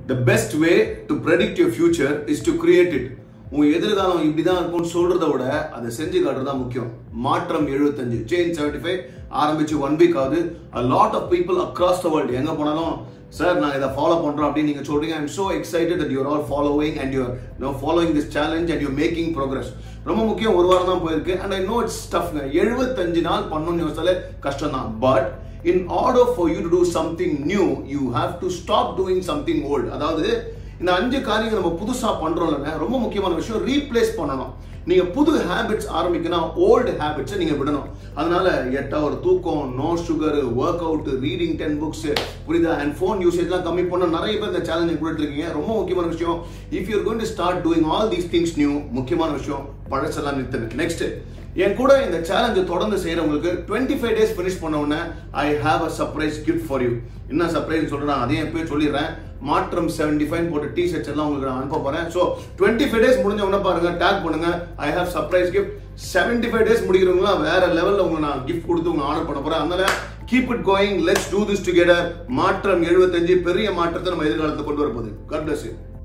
the best way to predict your future is to create it உன் எதிர்காலம் இப்படிதான் இருக்கும்னு சொல்றத விட அதை செஞ்சு காட்டுறது தான் முக்கியம் மாற்றம் எழுபத்தஞ்சு சேஞ்ச் செவன்டி ஃபைவ் ஆரம்பிச்சு ஒன் வீக் ஆகுது a lot of people across the world எங்க போனாலும் சார் நான் இதை ஃபாலோ பண்றோம் அப்படின்னு நீங்க சொல்றீங்க I'm so excited that you're all following and you're you know, following this challenge and you're making progress ரொம்ப முக்கியம் ஒரு வாரம் தான் போயிருக்கு அண்ட் ஐ நோ இட்ஸ் டஃப்ங்க எழுபத்தஞ்சு நாள் பண்ணணும்னு யோசிச்சாலே கஷ்டம் தான் but in order for you to do something new you have to stop doing something old அதாவது இந்த அஞ்சு காரியங்கள் நம்ம புதுசா பண்றோம்லங்க ரொம்ப முக்கியமான விஷயம் ரீப்ளேஸ் பண்ணணும் நீங்க புது ஹேபிட்ஸ் ஆரம்பிக்கணும் ஓல்டு ஹேபிட்ஸை நீங்க விடணும் அதனால எட்ட ஒரு தூக்கம் no sugar workout reading ten books புரியுதா அண்ட் ஃபோன் யூசேஜ்லாம் கம்மி பண்ண நிறைய பேர் இந்த சேலஞ்ச் கொடுத்து இருக்கீங்க ரொம்ப முக்கியமான விஷயம் if you're going to start doing all these things new முக்கியமான விஷயம் பழசெல்லாம் நிறுத்துங்க நெக்ஸ்ட் என் கூட இந்த சேலஞ்சை தொடர்ந்து செய்யறவங்களுக்கு டுவெண்ட்டி ஃபைவ் டேஸ் ஃபினிஷ் பண்ண உடனே I have a surprise gift for you என்ன சர்ப்ரைஸ் சொல்றேன் அதையும் எப்பயும் சொல்லிடுறேன் மாற்றம் செவன்டி ஃபைவ் போட்ட டி ஷர்ட்ஸ் எல்லாம் உங்களுக்கு நான் அனுப்ப போறேன் ஸோ டுவெண்ட்டி ஃபைவ் டேஸ் முடிஞ்ச உடனே பாருங்க டேக் பண்ணுங்க I have surprise gift seventy five days முடிக்கிறவங்களா வேற லெவலில் உங்களுக்கு நான் கிஃப்ட் கொடுத்து உங்க ஆர்டர் பண்ண போறேன் அதனால keep it going let's do this together மாற்றம் எழுபத்தஞ்சு பெரிய மாற்றத்தை நம்ம எதிர்காலத்தை கொண்டு வரப்போகுது காட் பிளஸ் யூ